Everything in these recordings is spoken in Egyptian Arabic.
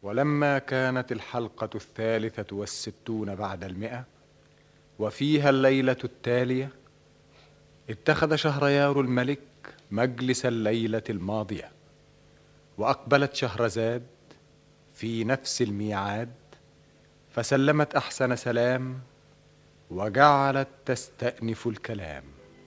ولما كانت الحلقة الثالثة والستون بعد المئة وفيها الليلة التالية اتخذ شهريار الملك مجلس الليلة الماضية وأقبلت شهرزاد في نفس الميعاد فسلمت أحسن سلام وجعلت تستأنف الكلام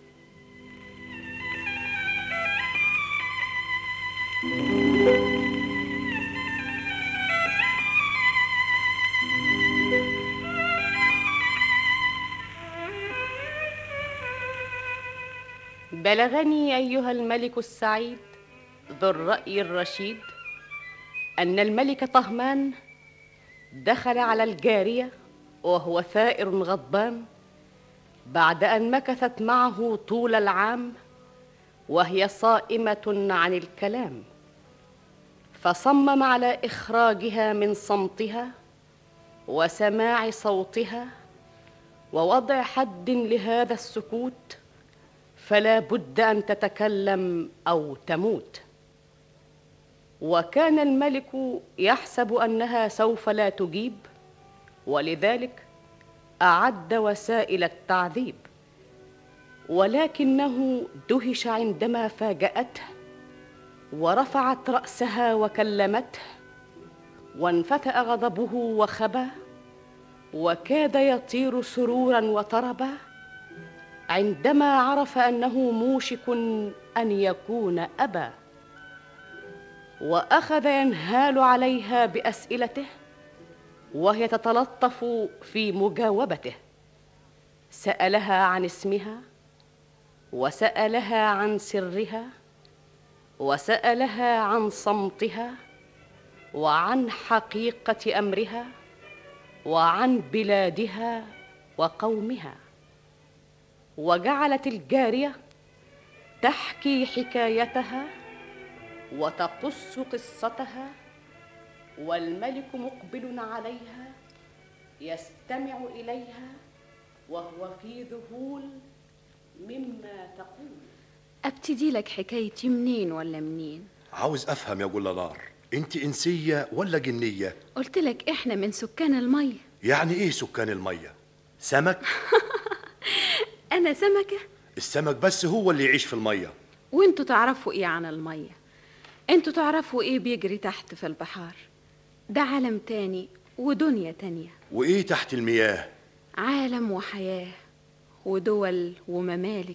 بلغني ايها الملك السعيد ذو الراي الرشيد ان الملك طهمان دخل على الجاريه وهو ثائر غضبان بعد ان مكثت معه طول العام وهي صائمه عن الكلام فصمم على اخراجها من صمتها وسماع صوتها ووضع حد لهذا السكوت فلا بد ان تتكلم او تموت وكان الملك يحسب انها سوف لا تجيب ولذلك اعد وسائل التعذيب ولكنه دهش عندما فاجاته ورفعت راسها وكلمته وانفتا غضبه وخبا وكاد يطير سرورا وطربا عندما عرف انه موشك ان يكون ابا واخذ ينهال عليها باسئلته وهي تتلطف في مجاوبته سالها عن اسمها وسالها عن سرها وسالها عن صمتها وعن حقيقه امرها وعن بلادها وقومها وجعلت الجاريه تحكي حكايتها وتقص قصتها والملك مقبل عليها يستمع اليها وهو في ذهول مما تقول ابتدي لك حكايتي منين ولا منين عاوز افهم يا جل نار انت انسيه ولا جنيه قلت لك احنا من سكان الميه يعني ايه سكان الميه سمك انا سمكه السمك بس هو اللي يعيش في الميه وانتوا تعرفوا ايه عن الميه انتوا تعرفوا ايه بيجري تحت في البحار ده عالم تاني ودنيا تانية وايه تحت المياه عالم وحياة ودول وممالك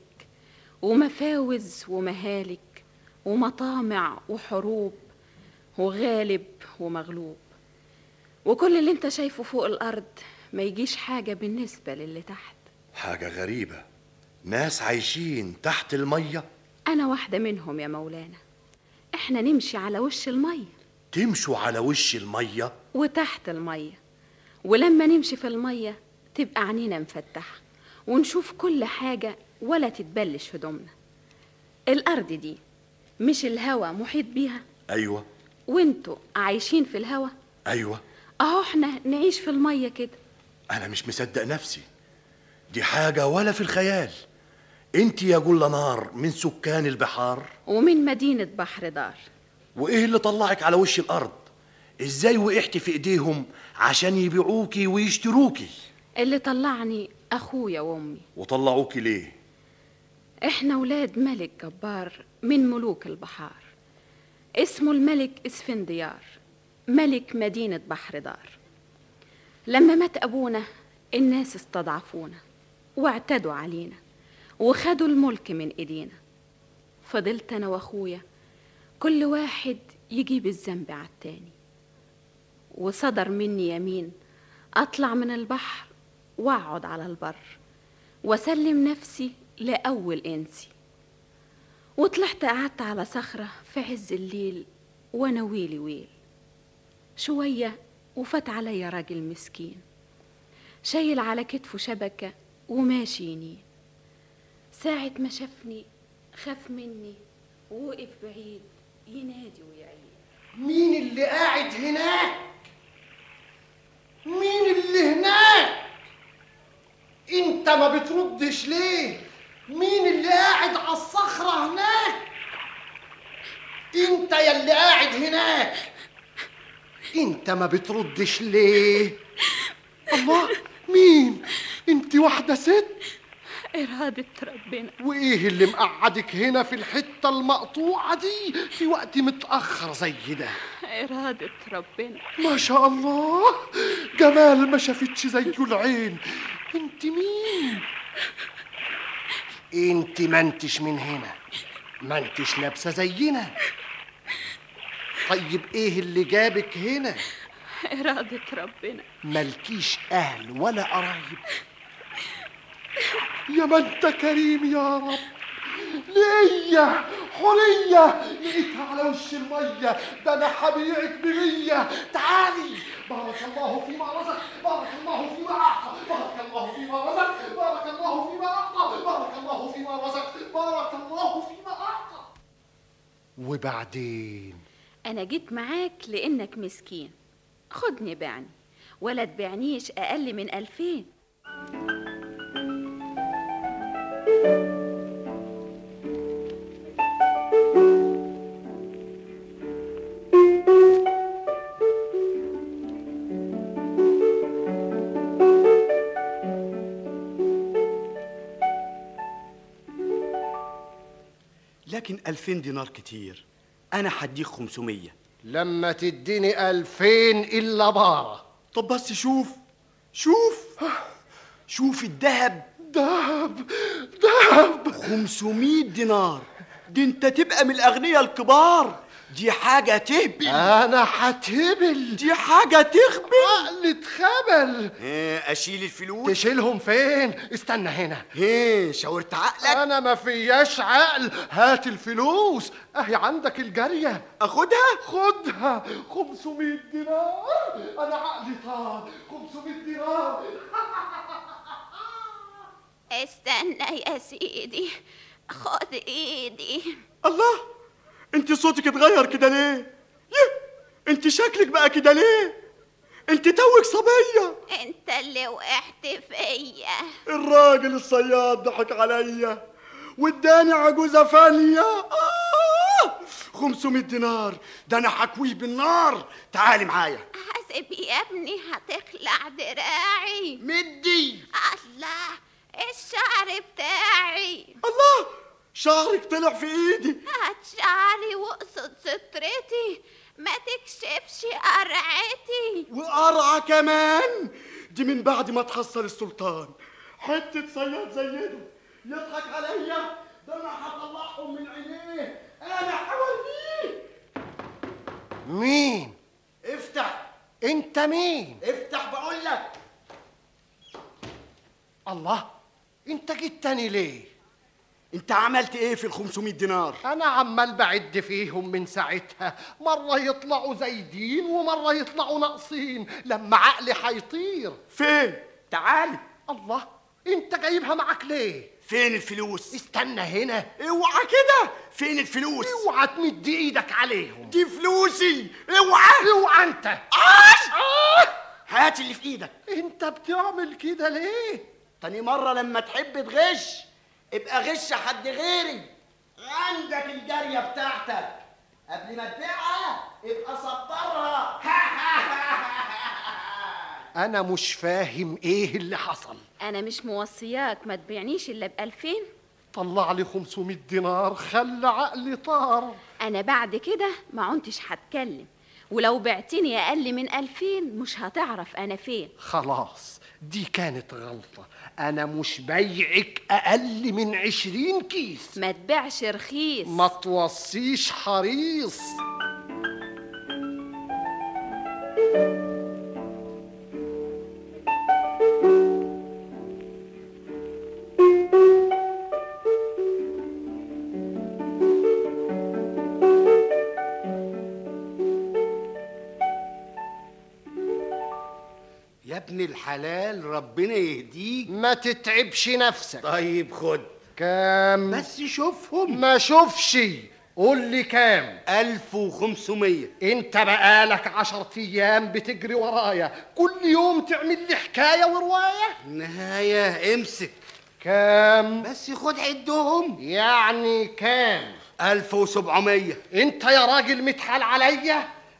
ومفاوز ومهالك ومطامع وحروب وغالب ومغلوب وكل اللي انت شايفه فوق الارض ما يجيش حاجة بالنسبة للي تحت حاجه غريبه ناس عايشين تحت الميه انا واحدة منهم يا مولانا احنا نمشي على وش المية تمشوا على وش الميه وتحت المية ولما نمشي في المية تبقى عينينا مفتحة ونشوف كل حاجة ولا تتبلش هدومنا الأرض دي مش الهوا محيط بيها ايوه وانتوا عايشين في الهوا ايوه اهو احنا نعيش في المية كده انا مش مصدق نفسي دي حاجه ولا في الخيال انت يا جل نار من سكان البحار ومن مدينة بحر دار وايه اللي طلعك على وش الارض ازاي وقعتي في ايديهم عشان يبيعوكي ويشتروكي اللي طلعني أخويا وأمي وطلعوكي ليه احنا ولاد ملك جبار من ملوك البحار اسمه الملك اسفنديار ملك مدينة بحر دار لما مات أبونا الناس استضعفونا واعتدوا علينا وخدوا الملك من إيدينا فضلت أنا وأخويا كل واحد يجيب الذنب على التاني وصدر مني يمين أطلع من البحر وأقعد على البر وأسلم نفسي لأول إنسي وطلعت قعدت على صخرة في عز الليل وأنا ويلي ويل شوية وفات عليا راجل مسكين شايل على كتفه شبكة وماشي ينين ساعة ما شافني خاف مني ووقف بعيد ينادي ويعيد مين اللي قاعد هناك مين اللي هناك انت ما بتردش ليه مين اللي قاعد على الصخرة هناك انت يا اللي قاعد هناك انت ما بتردش ليه الله مين انت واحدة ست إرادة ربنا وايه اللي مقعدك هنا في الحتة المقطوعة دي في وقت متأخر زي ده إرادة ربنا ما شاء الله جمال ما شافتش زيه العين انت مين انت ما انتش من هنا ما انتش لابسه زينا طيب ايه اللي جابك هنا إرادة ربنا مالكيش اهل ولا قرايب يا ما انت كريم يا رب ليا حرية لقيتها على وش المية ده انا هبيعك بمية تعالي بارك الله فيما رزق بارك الله فيما اعطى بارك الله فيما رزق بارك الله فيما اعطى بارك الله فيما رزق بارك الله فيما اعطى وبعدين أنا جيت معاك لأنك مسكين خدني بعني ولا تبيعنيش أقل من ألفين لكن 2000 دينار كتير انا هديك 500 لما تديني ألفين إلا بارة طب بس شوف شوف شوف الذهب دهب دهب 500 دينار دي انت تبقى من الاغنياء الكبار دي حاجه تهبل أنا هتهبل دي حاجه تخبل عقل اتخبل ايه اشيل الفلوس تشيلهم فين استنى هنا ايه شاورت عقلك انا ما فياش عقل هات الفلوس اهي عندك الجارية اخدها خدها 500 دينار انا عقلي طار 500 دينار استنى يا سيدي خد إيدي الله انت صوتك اتغير كده ليه يه انت شكلك بقى كده ليه انت توك صبيه أنت اللي وقعت فيا الراجل الصياد ضحك عليا واداني عجوزة فانية آه 500 دينار ده انا حكويه بالنار تعالي معايا حاسب يا ابني هتخلع دراعي مدي الله الشعر بتاعي الله شعرك طلع في ايدي هات شعري واقصد سترتي ما تكشفش قرعتي وقرعة كمان دي من بعد ما تحصل السلطان حتة صياد زي ده يضحك عليا ده انا هطلعهم من عينيه انا هوريه مين افتح انت مين افتح بقول لك الله انت جيت تاني ليه انت عملت ايه في ال 500 دينار انا عمال بعد فيهم من ساعتها مره يطلعوا زايدين ومره يطلعوا ناقصين لما عقلي هيطير فين تعالي الله انت جايبها معاك ليه فين الفلوس استنى هنا اوعى كده فين الفلوس اوعى تمد ايدك عليهم دي فلوسي اوعى اوعى انت عاش هات اللي في ايدك انت بتعمل كده ليه تاني مرة لما تحب تغش ابقى غش حد غيري عندك الجارية بتاعتك قبل ما تبيعها ابقى سطرها انا مش فاهم ايه اللي حصل أنا مش موصياك ما تبيعنيش إلا بألفين طلع لي 500 دينار خلى عقلي طار أنا بعد كده ما عنتش هتكلم ولو بعتني أقل من ألفين مش هتعرف أنا فين خلاص دي كانت غلطة أنا مش بيعك أقل من عشرين كيس ما تبيعش رخيص ما توصيش حريص يا ابن الحلال ربنا يهديك ما تتعبش نفسك طيب خد كام بس شوفهم ما شوفش قول لي كام 1500 انت بقالك عشر ايام بتجري ورايا كل يوم تعمل لي حكاية ورواية النهاية امسك كام بس خد عدهم يعني كام 1700 انت يا راجل متحال عليا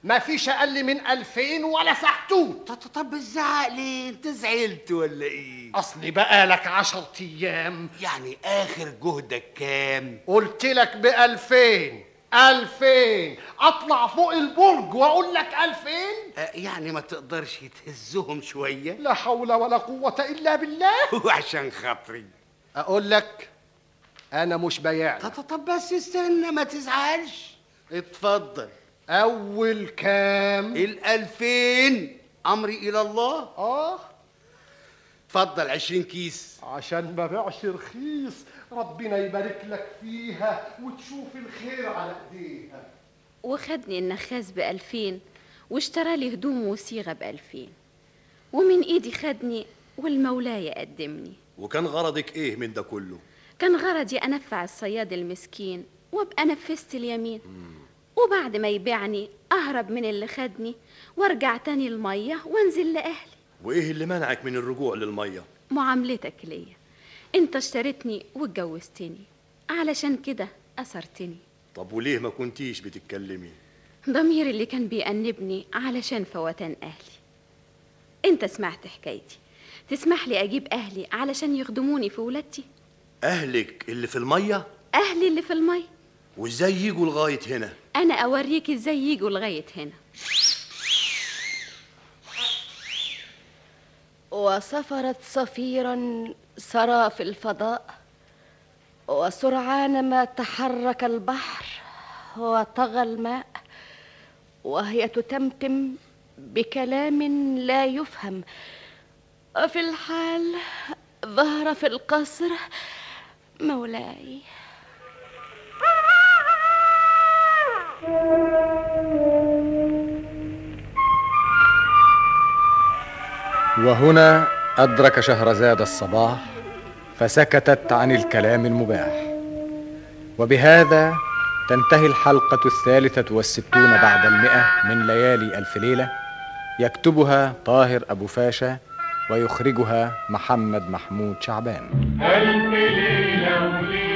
ما فيش اقل من ألفين ولا سحتوت طب طب الزعق ليه انت زعلت ولا ايه اصلي بقالك عشر ايام يعني اخر جهدك كام قلت لك بألفين ألفين أطلع فوق البرج وأقول لك ألفين آه، يعني ما تقدرش تهزهم شويه لا حول ولا قوة إلا بالله وعشان خاطري أقول لك أنا مش بياع طب طب بس استنى ما تزعلش اتفضل أول كام الألفين أمري إلى الله آه اتفضل عشرين كيس عشان ما بيعش رخيص ربنا يبارك لك فيها وتشوف الخير على ايديها وخدني النخاس بألفين واشترى لي هدوم وصيغة بألفين ومن إيدي خدني والمولاي قدمني وكان غرضك ايه من ده كله كان غرضي أنفع الصياد المسكين وأبقى نفذت اليمين وبعد ما يبيعني أهرب من اللي خدني وارجع تاني المية وانزل لأهلي وايه اللي منعك من الرجوع للميه معاملتك ليا انت اشتريتني واتجوزتني علشان كده أثرتني طب وليه ما كنتيش بتتكلمي ضميري اللي كان بيأنبني علشان فوتان أهلي انت سمعت حكايتي تسمح لي أجيب أهلي علشان يخدموني في ولادتي اهلك اللي في الميه أهلي اللي في المي وازاي يجوا لغايه هنا أنا أوريك إزاي يجوا لغاية هنا وسفرت صفيرا سرى في الفضاء وسرعان ما تحرك البحر وطغى الماء وهي تتمتم بكلام لا يفهم وفي الحال ظهر في القصر مولاي وهنا أدرك شهرزاد الصباح فسكتت عن الكلام المباح وبهذا تنتهي الحلقة الثالثة والستون بعد المئة من ليالي ألف ليلة يكتبها طاهر أبو فاشا ويخرجها محمد محمود شعبان ألف ليلة وليلة